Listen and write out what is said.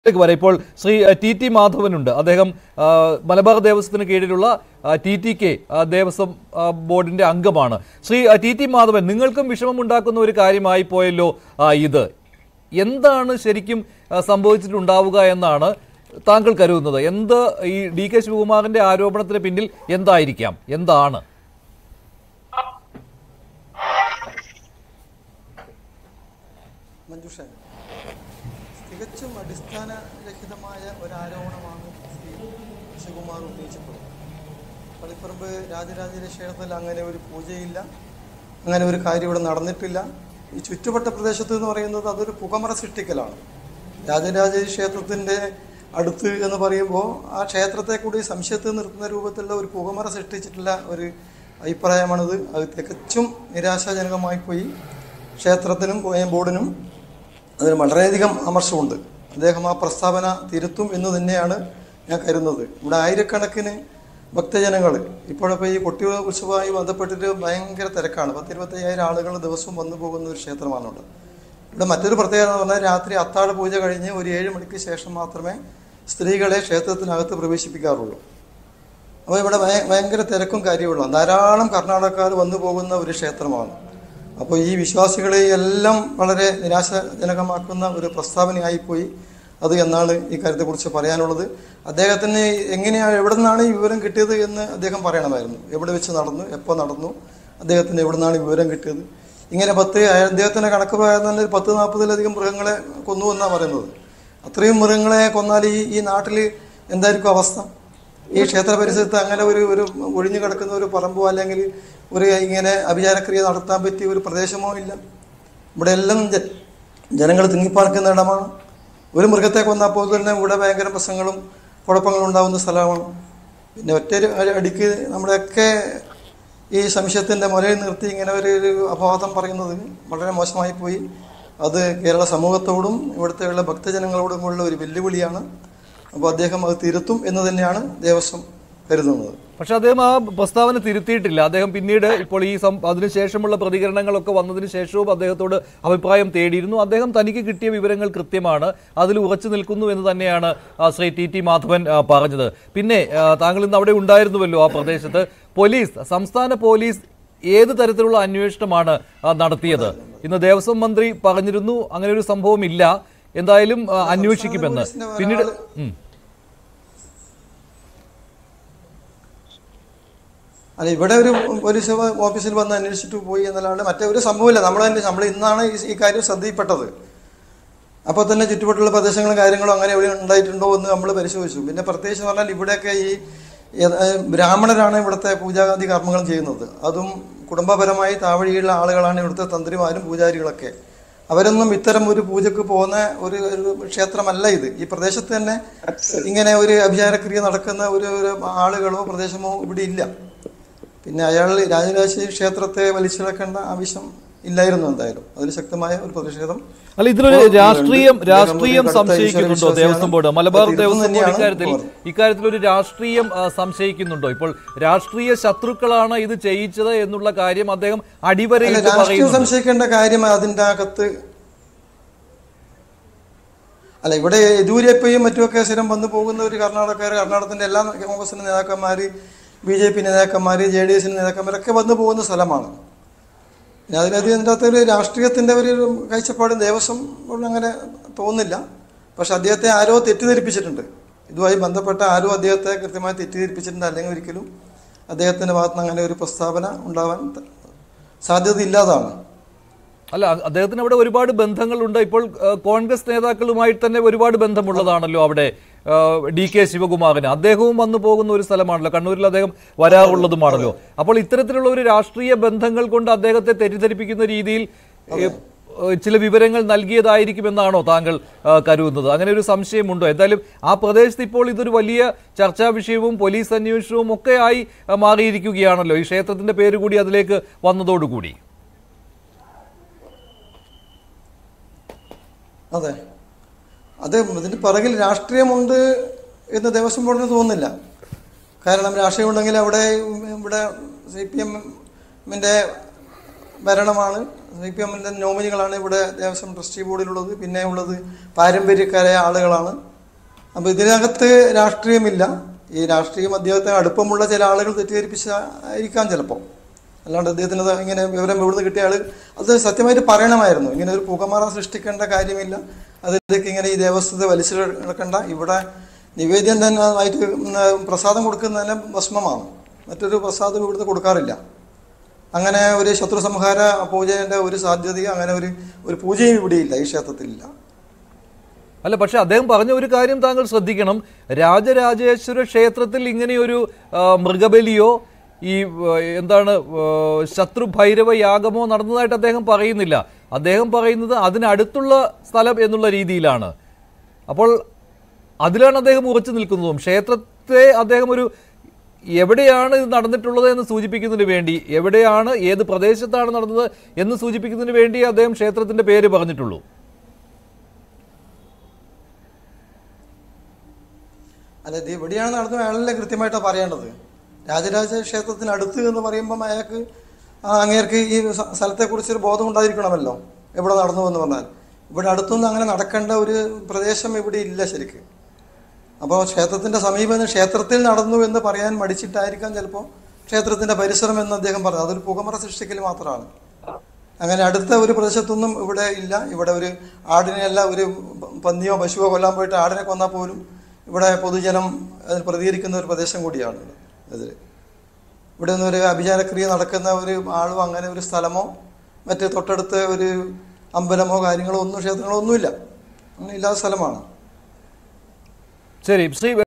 ലേക്ക് വരാം ഇപ്പോൾ ശ്രീ അഹ്, ടി ടി മാധവനുണ്ട് അദ്ദേഹം ആ, മലബാർ ദേവസ്വത്തിന് കീഴിലുള്ള ആ, ടി ടി കെ ആ, ദേവസ്വം ആ, ബോർഡിന്റെ അംഗമാണ് ശ്രീ ആ, ടി ടി മാധവൻ നിങ്ങൾക്കും വിഷമമുണ്ടാക്കുന്ന ഒരു കാര്യമായി പോയല്ലോ ആ, ഇത് എന്താണ് ശരിക്കും ആ, സംഭവിച്ചിട്ടുണ്ടാവുക എന്നാണ് താങ്കൾ കരുതുന്നത് എന്ത് ഈ ഡി കെ ശിവകുമാറിന്റെ ആരോപണത്തിന് പിന്നിൽ എന്തായിരിക്കാം എന്താണ് മഞ്ജുഷ തികച്ചും അടിസ്ഥാനരഹിതമായ ഒരു ആരോപണമാണ് ശ്രീ ശിവകുമാർ ഉന്നയിച്ചിട്ടുള്ളത് പള്ളിപ്പറമ്പ് രാജരാജേശ്വര ക്ഷേത്രത്തിൽ അങ്ങനെ ഒരു പൂജയില്ല അങ്ങനെ ഒരു കാര്യം ഇവിടെ നടന്നിട്ടില്ല ഈ ചുറ്റുവട്ട പ്രദേശത്ത് എന്ന് പറയുന്നത് അതൊരു പുകമറ സൃഷ്ടിക്കലാണ് രാജരാജേശ്വര ക്ഷേത്രത്തിൻ്റെ അടുത്ത് എന്ന് പറയുമ്പോൾ ആ ക്ഷേത്രത്തെ കൂടി സംശയത്തിൽ നിർത്തുന്ന രൂപത്തിലുള്ള ഒരു പുകമറ സൃഷ്ടിച്ചിട്ടുള്ള ഒരു അഭിപ്രായമാണിത് അത് തികച്ചും നിരാശാജനകമായി പോയി ക്ഷേത്രത്തിനും കോയം ബോർഡിനും അതിന് വളരെയധികം അമർഷമുണ്ട് അദ്ദേഹം ആ പ്രസ്താവന തിരുത്തും എന്ന് തന്നെയാണ് ഞാൻ കരുതുന്നത് ഇവിടെ ആയിരക്കണക്കിന് ഭക്തജനങ്ങൾ ഇപ്പോഴപ്പോൾ ഈ കൊട്ടി ഉത്സവമായി ബന്ധപ്പെട്ടിട്ട് ഭയങ്കര തിരക്കാണ് പത്ത് ഇരുപത്തയ്യായിരം ആളുകൾ ദിവസവും വന്നു പോകുന്ന ഒരു ക്ഷേത്രമാണ് ഇവിടെ ഇവിടെ മറ്റൊരു പ്രത്യേകത എന്ന് പറഞ്ഞാൽ രാത്രി അത്താഴ പൂജ കഴിഞ്ഞ് ഒരു ഏഴ് മണിക്ക് ശേഷം മാത്രമേ സ്ത്രീകളെ ക്ഷേത്രത്തിനകത്ത് പ്രവേശിപ്പിക്കാറുള്ളൂ അപ്പോൾ ഇവിടെ ഭയ- ഭയങ്കര തിരക്കും കാര്യമുള്ള ധാരാളം കർണാടകക്കാർ വന്നു പോകുന്ന ഒരു ക്ഷേത്രമാണ് അപ്പോൾ ഈ വിശ്വാസികളെ എല്ലാം വളരെ നിരാശാജനകമാക്കുന്ന ഒരു പ്രസ്താവനയായിപ്പോയി അത് എന്നാണ് ഈ കാര്യത്തെക്കുറിച്ച് പറയാനുള്ളത് അദ്ദേഹത്തിന് എങ്ങനെയാണ് എവിടെ നിന്നാണ് ഈ വിവരം കിട്ടിയത് എന്ന് അദ്ദേഹം പറയണമായിരുന്നു എവിടെ വെച്ച് നടന്നു എപ്പോൾ നടന്നു അദ്ദേഹത്തിന് എവിടെ നിന്നാണ് ഈ വിവരം കിട്ടിയത് ഇങ്ങനെ പത്ത് അദ്ദേഹത്തിൻ്റെ കണക്ക് പറയുന്ന ഒരു പത്ത് നാൽപ്പതിലധികം മൃഗങ്ങളെ കൊന്നു എന്നാണ് പറയുന്നത് അത്രയും മൃഗങ്ങളെ കൊന്നാൽ ഈ ഈ നാട്ടിൽ എന്തായിരിക്കും അവസ്ഥ ഈ ക്ഷേത്ര പരിസരത്ത് അങ്ങനെ ഒരു ഒരു ഒഴിഞ്ഞു കിടക്കുന്ന ഒരു പറമ്പോ അല്ലെങ്കിൽ ഒരു ഇങ്ങനെ അഭിചാരക്രിയ നടത്താൻ പറ്റിയ ഒരു പ്രദേശമോ ഇല്ല ഇവിടെ എല്ലാം ജ- ജനങ്ങൾ തിങ്ങിപ്പാർക്കുന്ന ഇടമാണ് ഒരു മൃഗത്തെ കൊന്നപ്പോൾ തന്നെ ഇവിടെ ഭയങ്കര പ്രശ്നങ്ങളും കുഴപ്പങ്ങളും ഉണ്ടാകുന്ന സ്ഥലമാണ് പിന്നെ ഒറ്റ ഒരു അടിക്ക് നമ്മുടെയൊക്കെ ഈ സംശയത്തിൻ്റെ മുലയിൽ നിർത്തി ഇങ്ങനെ ഒരു ഒരു അപവാദം പറയുന്നത് വളരെ മോശമായി പോയി അത് കേരള സമൂഹത്തോടും ഇവിടുത്തെയുള്ള ഭക്തജനങ്ങളോടും ഉള്ള ഒരു വെല്ലുവിളിയാണ് അപ്പോൾ അദ്ദേഹം അത് തിരുത്തും എന്ന് തന്നെയാണ് ദേവസ്വം കരുതുന്നത് പക്ഷെ അദ്ദേഹം ആ പ്രസ്താവന തിരുത്തിയിട്ടില്ല അദ്ദേഹം പിന്നീട് ഇപ്പോൾ ഈ സം അതിനുശേഷമുള്ള പ്രതികരണങ്ങളൊക്കെ വന്നതിന് ശേഷവും അദ്ദേഹത്തോട് അഭിപ്രായം തേടിയിരുന്നു അദ്ദേഹം തനിക്ക് കിട്ടിയ വിവരങ്ങൾ കൃത്യമാണ് അതിൽ ഉറച്ചു നിൽക്കുന്നു എന്ന് തന്നെയാണ് ആ, ശ്രീ ടി ടി മാധവൻ ആ, പറഞ്ഞത് പിന്നെ ആ, താങ്കൾ ഇന്ന് അവിടെ ഉണ്ടായിരുന്നുവല്ലോ ആ പ്രദേശത്ത് പോലീസ് സംസ്ഥാന പോലീസ് ഏത് തരത്തിലുള്ള അന്വേഷണമാണ് ആ, നടത്തിയത് ഇന്ന് ദേവസ്വം മന്ത്രി പറഞ്ഞിരുന്നു അങ്ങനെ ഒരു സംഭവം ഇല്ല എന്തായാലും ആ, അന്വേഷിക്കുമെന്ന് പോലീസിന്റെ പിന്നീട് ഒരാള് ഉം. അല്ല ഇവിടെ ഒരു പോലീസ് ഓഫീസിൽ വന്ന് അന്വേഷിച്ചിട്ട് പോയി എന്നല്ലാണ്ട് മറ്റേ ഒരു സംഭവമില്ല നമ്മൾ തന്നെ നമ്മൾ ഇന്നാണ് ഈ- ഈ കാര്യം ശ്രദ്ധയിൽപ്പെട്ടത് അപ്പോൾ തന്നെ ചുറ്റുപാടുള്ള പ്രദേശങ്ങളും കാര്യങ്ങളും അങ്ങനെ എവിടെ ഉണ്ടായിട്ടുണ്ടോ എന്ന് നമ്മൾ പരിശോധിച്ചു പിന്നെ പ്രത്യേകിച്ച് പറഞ്ഞാൽ ഇവിടെയൊക്കെ ഈ ഏ- ഏ, ബ്രാഹ്മണരാണ് ഇവിടുത്തെ പൂജാതി കർമ്മങ്ങൾ ചെയ്യുന്നത് അതും കുടുംബപരമായി താവഴിയുള്ള ആളുകളാണ് ഇവിടുത്തെ തന്ത്രിമാരും പൂജാരികളൊക്കെ അവരൊന്നും ഇത്തരം ഒരു പൂജക്ക് പോകുന്ന ഒരു ഒരു ക്ഷേത്രമല്ല ഇത് ഈ പ്രദേശത്ത് തന്നെ ഇങ്ങനെ ഒരു അഭിചാരക്രിയ നടക്കുന്ന ഒരു ഒരു ആളുകളോ പ്രദേശമോ ഇവിടെ ഇല്ല പിന്നെ അയാൾ രാജരാജേശ്വരി ക്ഷേത്രത്തെ വലിച്ചിഴക്കേണ്ട ആവശ്യം ഇല്ലായിരുന്നു എന്തായാലും അതിൽ ശക്തമായ ഒരു പ്രതിഷേധം അല്ല ഇതിലൊരു ഇപ്പോൾ രാഷ്ട്രീയം ഉണ്ട്. രാഷ്ട്രീയം അദ്ദേഹം കടുത്ത സംശയിക്കുന്നുണ്ടോ ഈശ്വരവിശ്വാസിയാണ്. ദേവസ്വം ബോർഡ് മലബാർ അത് തിരുത്തും ദേവസ്വം ബോർഡ് തന്നെയാണ് ഇക്കാര്യത്തിൽ ഇപ്പോൾ. ഇക്കാര്യത്തിൽ ഒരു രാഷ്ട്രീയം ആ, സംശയിക്കുന്നുണ്ടോ ഇപ്പോൾ രാഷ്ട്രീയ ശത്രുക്കളാണ് ഇത് ചെയ്യിച്ചത് എന്നുള്ള കാര്യം അദ്ദേഹം അല്ല, അടിവരയിട്ട് രാഷ്ട്രീയം പറയുന്നു സംശയിക്കേണ്ട കാര്യം അതിന്റെ അകത്ത് അല്ല ഇവിടെ യെദ്യൂരപ്പയും മറ്റുമൊക്കെ സ്ഥിരം വന്നു പോകുന്ന ഒരു കർണാടകക്കാർ കർണാടകത്തിന്റെ എല്ലാ കോൺഗ്രസിന്റെ നേതാക്കന്മാര് ബി ജെ പി നേതാക്കന്മാര് ജെ ഡി എസിന്റെ നേതാക്കന്മാരൊക്കെ വന്നു പോകുന്ന സ്ഥലമാണ് പിന്നെ അതിനകത്ത് ഇതിൻ്റെ അകത്ത് ഒരു രാഷ്ട്രീയത്തിന്റെ ഒരു കാഴ്ചപ്പാട് ദേവസ്വം ബോർഡിന് അങ്ങനെ തോന്നുന്നില്ല പക്ഷെ അദ്ദേഹത്തെ ആരോ തെറ്റിദ്ധരിപ്പിച്ചിട്ടുണ്ട് ഇതുമായി ബന്ധപ്പെട്ട ആരോ അദ്ദേഹത്തെ കൃത്യമായി തെറ്റിദ്ധരിപ്പിച്ചിട്ടുണ്ട് അല്ലെങ്കിൽ ഒരിക്കലും അദ്ദേഹത്തിന്റെ ഭാഗത്ത് നിന്ന് അങ്ങനെ ഒരു പ്രസ്താവന ഉണ്ടാവാൻ ത- സാധ്യതയില്ലാതാണ് അല്ല അ- അദ്ദേഹത്തിന് അവിടെ ഒരുപാട് ബന്ധങ്ങളുണ്ട് ഇപ്പോൾ ആ, കോൺഗ്രസ് നേതാക്കളുമായി തന്നെ ഒരുപാട് ബന്ധമുള്ളതാണല്ലോ അവിടെ ആ, ഡി കെ ശിവകുമാറിന് അദ്ദേഹവും വന്നു പോകുന്ന ഒരു സ്ഥലമാണല്ലോ കണ്ണൂരിൽ അദ്ദേഹം വരാറുള്ളതുമാണല്ലോ അപ്പോൾ ഇത്തരത്തിലുള്ള ഒരു രാഷ്ട്രീയ ബന്ധങ്ങൾ കൊണ്ട് അദ്ദേഹത്തെ തെറ്റിദ്ധരിപ്പിക്കുന്ന രീതിയിൽ ഏ, ഏ, ചില വിവരങ്ങൾ നൽകിയതായിരിക്കുമെന്നാണോ താങ്കൾ ആ, കരുതുന്നത് അങ്ങനെ ഒരു സംശയമുണ്ടോ എന്തായാലും ആ പ്രദേശത്ത് ഇപ്പോൾ ഇതൊരു വലിയ ചർച്ചാ വിഷയവും പോലീസ് അന്വേഷണവും ഒക്കെ ആയി ആ, മാറിയിരിക്കുകയാണല്ലോ ഈ ക്ഷേത്രത്തിന്റെ പേര് കൂടി അതിലേക്ക് വന്നതോടുകൂടി അതെ അത് ഇതിന് പിറകിൽ രാഷ്ട്രീയമുണ്ട് എന്ന് ദേവസ്വം ബോർഡിന് തോന്നുന്നില്ല കാരണം രാഷ്ട്രീയം ഉണ്ടെങ്കിൽ അവിടെ ഇവിടെ സി പി എമ്മിൻ്റെ ഭരണമാണ് സി പി എമ്മിൻ്റെ നോമിനികളാണ് ഇവിടെ ദേവസ്വം ട്രസ്റ്റി ബോർഡിലുള്ളത് പിന്നെ ഉള്ളത് പാരമ്പര്യക്കാരായ ആളുകളാണ് അപ്പോൾ ഇതിനകത്ത് രാഷ്ട്രീയമില്ല ഈ രാഷ്ട്രീയം അദ്ദേഹത്തിന് അടുപ്പമുള്ള ചില ആളുകൾ തെറ്റിദ്ധരിപ്പിച്ചായിരിക്കാം ചിലപ്പോൾ അല്ലാണ്ട് അദ്ദേഹത്തിന് അത് ഇങ്ങനെ വിവരം ഇവിടുന്ന് കിട്ടിയ ആൾ അത് സത്യമായിട്ട് പറയണമായിരുന്നു ഇങ്ങനെ ഒരു പുകമറ സൃഷ്ടിക്കേണ്ട കാര്യമില്ല അതിലേക്ക് ഇങ്ങനെ ഈ ദേവസ്വത്തെ വലിച്ചു കിടക്കണ്ട ഇവിടെ നിവേദ്യം തന്നെ ആയിട്ട് പ്രസാദം കൊടുക്കുന്നതന്നെ ഭസ്മമാണ് മറ്റൊരു പ്രസാദം ഇവിടുന്ന് കൊടുക്കാറില്ല അങ്ങനെ ഒരു ശത്രു സംഹാര പൂജയുടെ ഒരു സാധ്യതയും അങ്ങനെ ഒരു ഒരു പൂജയും ഇവിടെയില്ല ഈ ക്ഷേത്രത്തിലില്ല അല്ല പക്ഷെ അദ്ദേഹം പറഞ്ഞ ഒരു കാര്യം താങ്കൾ ശ്രദ്ധിക്കണം രാജരാജേശ്വര ക്ഷേത്രത്തിൽ ഇങ്ങനെയൊരു ആ, മൃഗബലിയോ ഈ ആ, എന്താണ് ആ, ശത്രു ഭൈരവ യാഗമോ നടന്നതായിട്ട് അദ്ദേഹം പറയുന്നില്ല അദ്ദേഹം പറയുന്നത് അതിനടുത്തുള്ള സ്ഥലം എന്നുള്ള രീതിയിലാണ് അപ്പോൾ അതിലാണ് അദ്ദേഹം ഉറച്ചു നിൽക്കുന്നതും ക്ഷേത്രത്തെ അദ്ദേഹം ഒരു എവിടെയാണ് ഇത് നടന്നിട്ടുള്ളത് എന്ന് സൂചിപ്പിക്കുന്നതിന് വേണ്ടി എവിടെയാണ് ഏത് പ്രദേശത്താണ് നടന്നത് എന്ന് സൂചിപ്പിക്കുന്നതിന് വേണ്ടി അദ്ദേഹം ക്ഷേത്രത്തിന്റെ പേര് പറഞ്ഞിട്ടുള്ളൂ അല്ല ഇത് എവിടെയാണ് നടന്നത് അയാളല്ലേ കൃത്യമായിട്ടാണ് പറയേണ്ടത് രാജരാജ ക്ഷേത്രത്തിന് അടുത്ത് എന്ന് പറയുമ്പം അയാൾക്ക് ആ അങ്ങേർക്ക് ഈ സ- സ്ഥലത്തെക്കുറിച്ചൊരു ബോധം ഉണ്ടായിരിക്കണമല്ലോ എവിടെ നടന്നു എന്ന് പറഞ്ഞാൽ ഇവിടെ അടുത്തൊന്നും അങ്ങനെ നടക്കേണ്ട ഒരു പ്രദേശം ഇവിടെ ഇല്ല ശരിക്ക് അപ്പോൾ ക്ഷേത്രത്തിൻ്റെ സമീപം ക്ഷേത്രത്തിൽ നടന്നു എന്ന് പറയാൻ മടിച്ചിട്ടായിരിക്കാം ചിലപ്പോൾ ക്ഷേത്രത്തിൻ്റെ പരിസരം എന്ന് അദ്ദേഹം പറഞ്ഞു അതൊരു പുകമറ സൃഷ്ടിക്കൽ മാത്രമാണ് അങ്ങനെ അടുത്ത ഒരു പ്രദേശത്തൊന്നും ഇവിടെ ഇല്ല ഇവിടെ ഒരു ആടിനെയല്ല ഒരു പന്നിയോ പശുവോ കൊല്ലാൻ പോയിട്ട് ആടിനെ കൊന്നാൽ പോലും ഇവിടെ പൊതുജനം അതിന് പ്രതികരിക്കുന്ന ഒരു പ്രദേശം കൂടിയാണ് ഇതിൽ ഇവിടെ ഒന്നും ഒരു അഭിചാരക്രിയ നടക്കുന്ന ഒരു ആളോ അങ്ങനെ ഒരു സ്ഥലമോ മറ്റ് തൊട്ടടുത്ത് ഒരു അമ്പലമോ കാര്യങ്ങളോ ഒന്നും ക്ഷേത്രങ്ങളോ ഒന്നുമില്ല അങ്ങനെ ഇല്ലാത്ത സ്ഥലമാണ് ശരി ശ്രീ